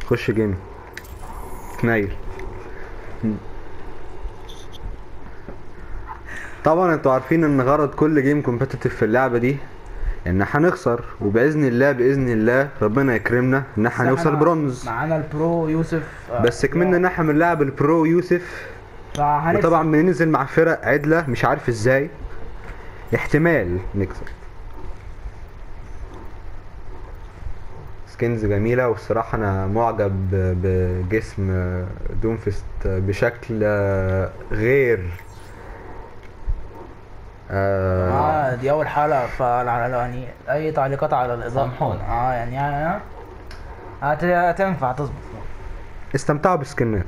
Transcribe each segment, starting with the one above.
خش جيم تنيل طبعا انتوا عارفين ان غرض كل جيم كومبيتيتيف في اللعبه دي ان هنخسر وباذن الله باذن الله ربنا يكرمنا ان احنا هنوصل برونز معانا البرو يوسف آه، بس كملنا ان احنا بنلعب البرو يوسف فهنكسب. وطبعا بننزل مع فرق عدله مش عارف ازاي احتمال نكسب سكنز جميله والصراحه انا معجب ب- بجسم دومفست بشكل غير آه اه دي اول حلقه فعلى يعني اي تعليقات على الاضاءه سامحوني. اه يعني آه، هت- هتنفع تظبط استمتعوا بالسكنات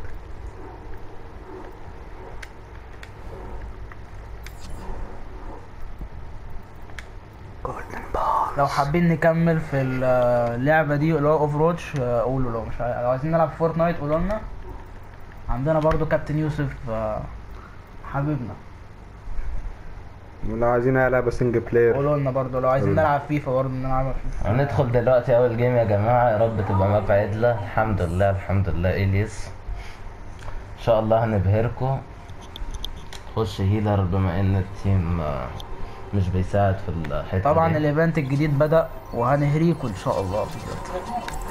لو حابين نكمل في اللعبه دي اللي هو اوف روتش قولوا لو مش عاي- لو عايزين نلعب فورتنايت قولوا لنا عندنا برضو كابتن يوسف آه، حبيبنا ولو عايزين لعبه سنجل بلاير قولوا لنا برضو لو عايزين قولوا. نلعب فيفا برضو نلعب فيفا هندخل دلوقتي اول جيم يا جماعه يا رب تبقى ماب عدله الحمد لله الحمد لله اليس ان شاء الله هنبهركم خش هيلر بما ان التيم آه، مش بيساعد في الحته طبعا دي. الايفنت الجديد بدا وهنهريكم ان شاء الله بجد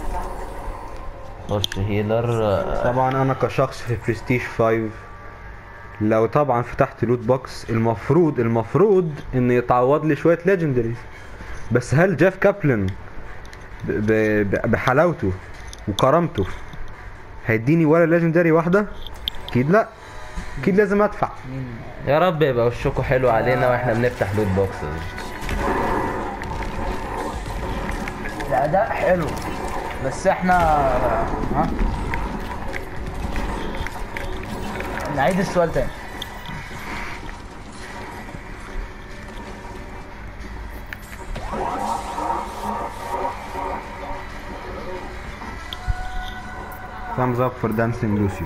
خش هيلر آه، طبعا انا كشخص في برستيج 5 لو طبعا فتحت لوت بوكس المفروض المفروض ان يتعوض لي شويه ليجندريز بس هل جيف كابلن ب- ب- ب- بحلاوته وكرامته هيديني ولا ليجندري واحده اكيد لا اكيد لازم ادفع مين يا رب يبقى وشكوا حلو علينا واحنا بنفتح لوت بوكسز الاداء حلو بس احنا ها نعيد السؤال تاني thumbs up for dancing Lucio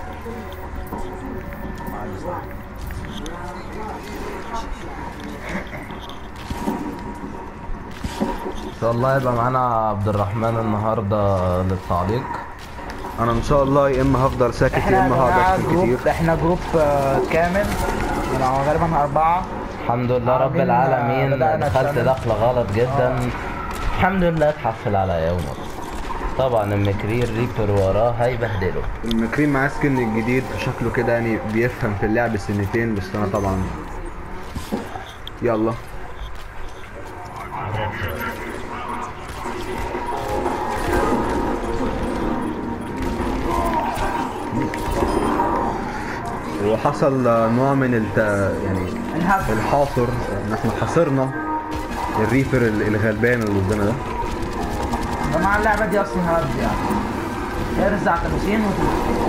ان شاء الله يبقى معانا عبد الرحمن النهارده للتعليق انا ان شاء الله يا اما هفضل ساكت احنا يا يا اما جماعه هقعد اشتم جروب كتير احنا جروب آه، كامل يعني غالبا اربعه الحمد لله رب عاملين- العالمين بدأنا دخلت الشغل. دخلة غلط جدا الحمد لله اتحفل على يومك طبعا المكرير ريبر وراه هيبهدله المكريم معاه سكن الجديد شكله كده يعني بيفهم في اللعب سنتين بس انا طبعا يلا وحصل نوع من الت... يعني الهبل الحاصر ان احنا حاصرنا الريفر الغلبان اللي قدامنا ده يا جماعه اللعبه دي اصلا هبل يعني ارزع تلوسين وتلوسين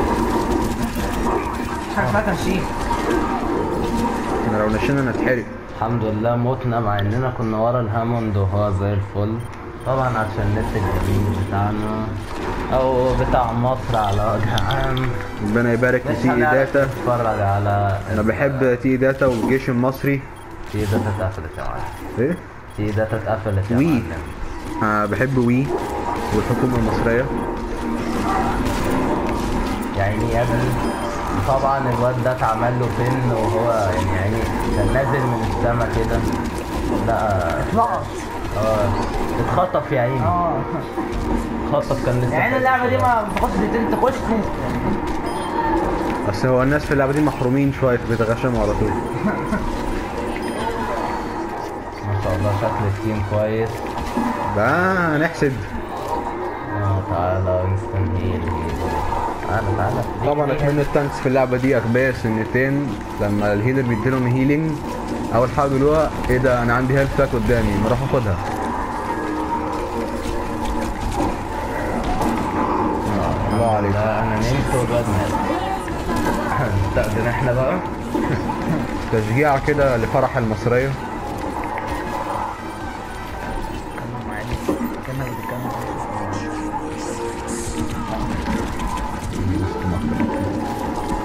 مش حاجه اسمها تنشين احنا لو نشينا نتحرق الحمد لله موتنا مع اننا كنا ورا الهاموند وهو زي الفل طبعا عشان النت الجميل بتاعنا او بتاع مصر على وجه عام ربنا يبارك مش لتي هنعرف داتا نتفرج على انا بحب تي داتا والجيش المصري تي داتا اتقفلت يا معلم ايه تي داتا اتقفلت يا وي. معلم أه بحب وي والحكومة المصرية يعني يا ابني طبعا الواد ده اتعمل له فن وهو يعني يعني كان نازل من السما كده لا لقط اه اتخطف يا عيني اه اتخطف كان لسه يعني اللعبه دي ما بتاخدش دقيقتين تخش تموت بس هو الناس في اللعبة دي محرومين شوية بيتغشموا على طول ما شاء الله شكل التيم كويس بقى نحسد اه تعالى انستن هيل تعالى تعالى طبعا اتمنى التانكس في اللعبة دي اغبياء سنتين لما الهيلر بيديلهم هيلينج اول حاجة بيقولوها ايه ده انا عندي هيلث باك قدامي ما اروح اخدها الله عليك لا انا نمت والواد مات نستأذن احنا بقى تشجيع كده لفرح المصرية كمل معايا كمل بتكمل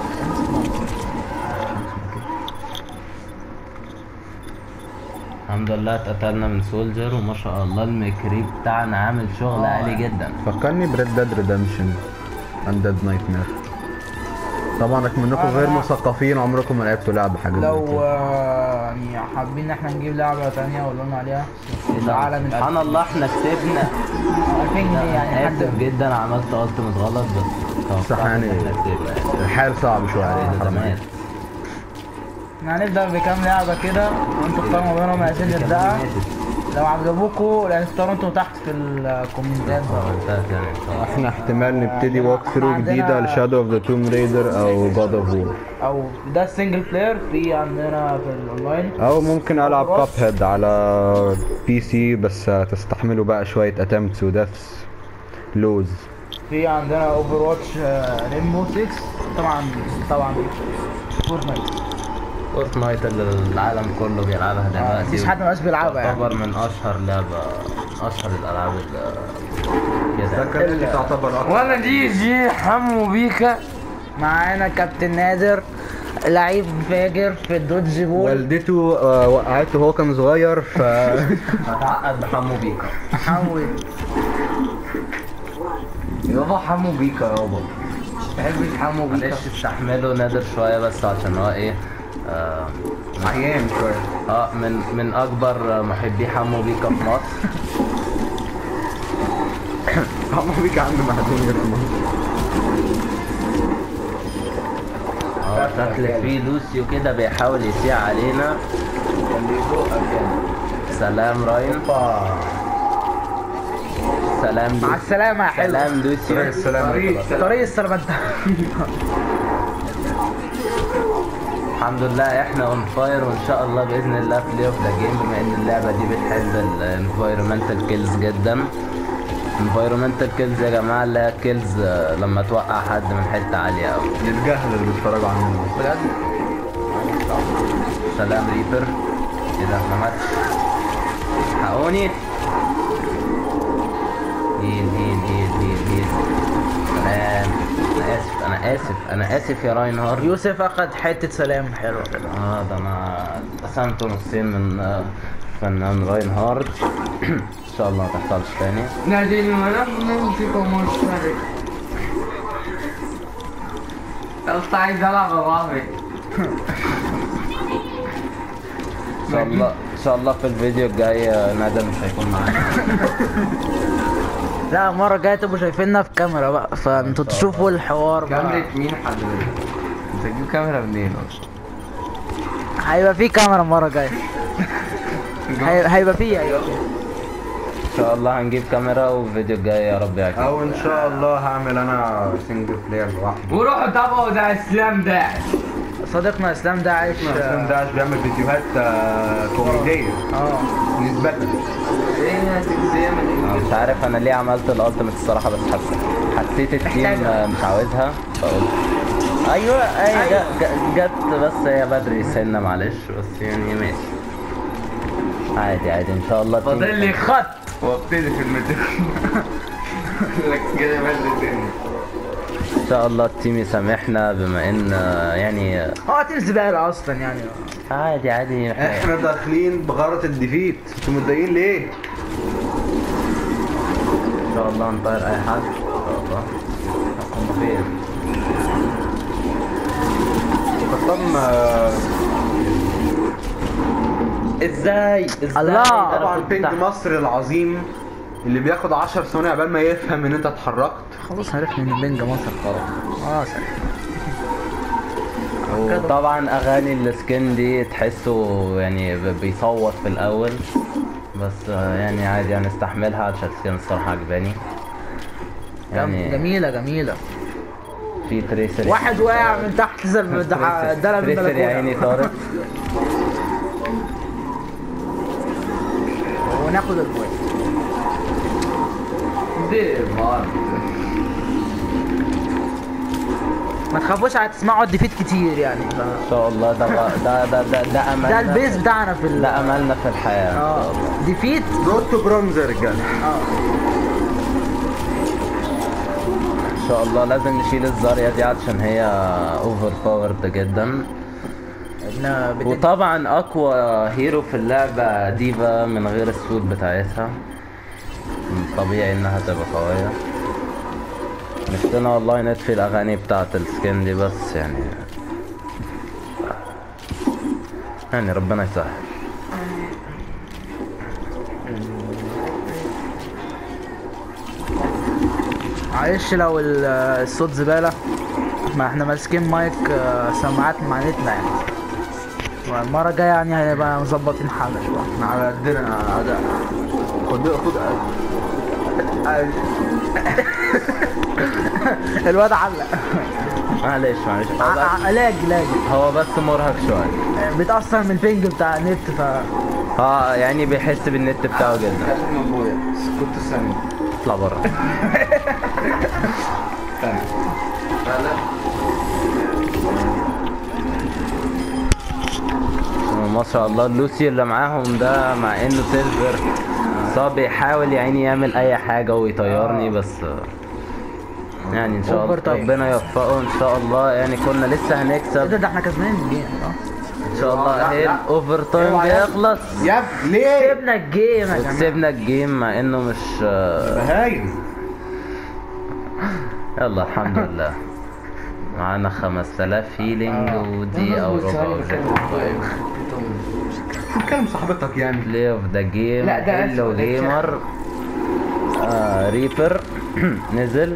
الحمد الحمد لله اتقتلنا من سولجر وما شاء الله الميكري بتاعنا عامل شغل آه. عالي جدا فكرني بريد ديد ريدمشن اندد نايت مير طبعا رغم انكم آه، غير أنا- مثقفين عمركم ما لعبتوا لعبه حاجه زي لو كده. آه، يعني حابين ان احنا نجيب لعبة تانية قولوا عليها العالم سبحان الله احنا كسبنا 2000 جنيه يعني اسف حد جدا عملت التمت غلط بس صح توقعت إن يعني. احنا كسبنا يعني. الحال صعب شويه علينا ده حرام زمان عليك. احنا هنبدأ بكام لعبة كده وانتوا اختاروا ما بينهم عايزين نبدأها لو عجبوكوا يعني اختاروا انتوا تحت في الكومنتات بقى. كومنتات يعني ان شاء الله احنا احتمال نبتدي ووك ثرو عندنا- جديده لشادو اوف ذا توم ريدر او جاد اوف وور او ده السنجل بلاير في عندنا في الاونلاين او ممكن العب كاب هيد على بي سي بس هتستحملوا بقى شويه اتمتس ودثس لوز في عندنا اوفر واتش ريمبو 6 طبعا طبعا فورتنايت فورتنايت اللي العالم كله بيلعبها دلوقتي مفيش حد مبقاش بيلعبها يعني تعتبر من اشهر لعبه اشهر الالعاب اللي كده تعتبر وانا دي جي حمو بيكا معانا كابتن نادر لعيب فاجر في الدوج بول والدته آه، وقعته وهو كان صغير ف هتعقد بحمو بيكا حمو يابا حمو بيكا يابا بحب حمو معلش استحمله نادر شويه بس عشان هو ايه آه عيان شويه اه من من اكبر محبي حمو بيكا في مصر عمو بيك عنده محدود غير في مصر. اه شكل في لوسيو كده بيحاول يسيع علينا سلام راين سلام مع لوسيو السلامة يا حلو سلام لوسيو السلام طريق السلامة الحمد لله احنا اون فاير وان شاء الله باذن الله بلاي اوف ذا جيم بما ان اللعبه دي بتحب الانفايرمنتال كيلز جدا انفايرمنتال كيلز يا جماعه اللي هي كيلز لما توقع حد من حته عاليه قوي للجهل اللي بيتفرجوا عننا بجد سلام ريبر كده ما ماتش حقوني هيل هيل هيل هيل هيل سلام انا اسف انا اسف انا اسف يا راينهارد يوسف اخد حتة سلام حلوة كده اه ده انا قسمته نصين من آه، فنان راينهارد ان شاء الله ما تحصلش تاني نادي المنام في كومنتاري قلت عايز العب الرابع ان شاء الله ان شاء الله في الفيديو الجاي آه، ندى مش هيكون معانا لا المرة الجاية تبقوا شايفيننا في كاميرا بقى فانتوا تشوفوا الحوار بقى مين حضرتك؟ انت تجيب كاميرا منين هيبقى في كاميرا المرة الجاية هي- هيبقى في ايوه ان شاء الله هنجيب كاميرا والفيديو الجاي يا رب يعجبك او ان شاء الله هعمل انا سنجل بلاير لوحدي وروحوا تابعوا ده اسلام داعش صديقنا اسلام داعش اسلام داعش بيعمل فيديوهات آه، كوميديه اه نسبة أنا مش عارف انا ليه عملت الالتيميت الصراحه بس حسيت حسيت التيم محتاجة. آه، مش عاوزها فقلت ايوه ايوه جت- جت- جت بس هي بدري سنه معلش بس يعني ماشي عادي عادي ان شاء الله التيم- فاضل لي خط وابتدي في المتر لك كده بدري تاني ان شاء الله التيم يسامحنا بما ان آه، يعني آه، هو تيم زبالة اصلا يعني عادي عادي احنا احنا داخلين بغرض الديفيت انتوا متضايقين ليه؟ ان شاء الله نطير اي حد ان شاء الله هم فين قسم آه، ازاي ازاي الله. أنا طبعا كنت بينج تحت. مصر العظيم اللي بياخد 10 ثواني عبال ما يفهم ان انت اتحركت خلاص عرفنا ان بنجا مصر خلاص خلاص وطبعا اغاني السكن دي تحسه يعني ب- بيصوت في الاول بس آه، يعني عادي هنستحملها عشان السكن الصراحه عجباني يعني جميلة جميلة في تريسر واحد واقع من تحت زي الدلع من تريسر يا عيني البلكونة طارق وناخد البوينت ما تخافوش هتسمعوا الديفيت كتير يعني ف... ان شاء الله ده ده ده ده, ده املنا ده البيز بتاعنا في ال... ده املنا في الحياه ان شاء اه الله ديفيت رود تو برونز يا رجاله اه ان شاء الله لازم نشيل الزاريا دي عشان هي اوفر باورد جدا لا، بت- وطبعا اقوى هيرو في اللعبة ديفا من غير السوت بتاعتها طبيعي انها تبقى قوية نفسنا والله نطفي الاغاني بتاعت السكين دي بس يعني يعني ربنا يسهل معلش لو ال- الصوت زبالة ما احنا ماسكين مايك آه، سماعات مع نتنا يعني والمرة الجاية يعني هنبقى مظبطين حالنا شوية على قدنا على خد خد الواد علق معلش معلش هو ع- بس, ع- لاج لاج هو بس مرهق شوية آه، بيتأثر من البينج بتاع النت ف اه يعني بيحس بالنت بتاعه جدا كلم ابويا كنت ثانية اطلع بره ما شاء الله لوسي اللي معاهم ده مع انه سيلفر بس هو بيحاول يعني يعمل اي حاجة ويطيرني بس يعني ان شاء الله Overtime. ربنا يوفقه ان شاء الله يعني كنا لسه ايه ده هنكسب ده احنا كسبانين الجيم اه ان شاء الله لا، اهي لا. الاوفر تايم اوعى يا- بيخلص يا ابني ليه؟ سيبنا الجيم يا جماعة وكسبنا الجيم مع انه مش آه، بهايم يلا الحمد لله معانا 5000 هيلينج ودي او ربع اوبجيكتيف كلم صاحبتك يعني بلاي اوف ذا جيم لا، ده هيلو أسود. جيمر آه ريبر نزل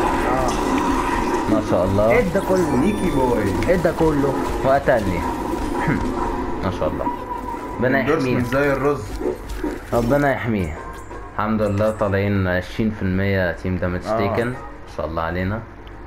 ما شاء الله ايه ده كله نيكي بوي ايه ده كله وقتلني ما شاء الله ربنا يحميه اندورسمنت زي الرز ربنا يحميه الحمد لله طالعين 20% تيم دامج آه. تيكن ما شاء الله علينا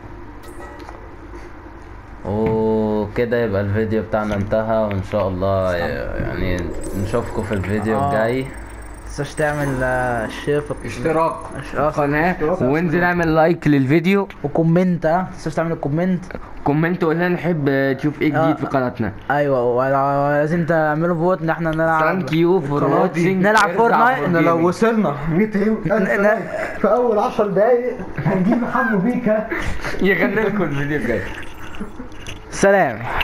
وكده يبقى الفيديو بتاعنا انتهى وان شاء الله يعني نشوفكم في الفيديو آه. الجاي تنساش تعمل آه، شير في اشتراك اشتراك قناة وانزل اعمل لايك للفيديو وكومنت اه تنساش تعمل الكومنت كومنت وقول لنا نحب تشوف ايه آه. جديد في قناتنا ايوه ولازم تعملوا فوت ان احنا نلعب ثانك يو فور القناة دي واتشنج نلعب فورتنايت. احنا لو وصلنا 200 ن- لايك في اول 10 دقايق هنجيب حمو بيكا يغني لكم الفيديو الجاي سلام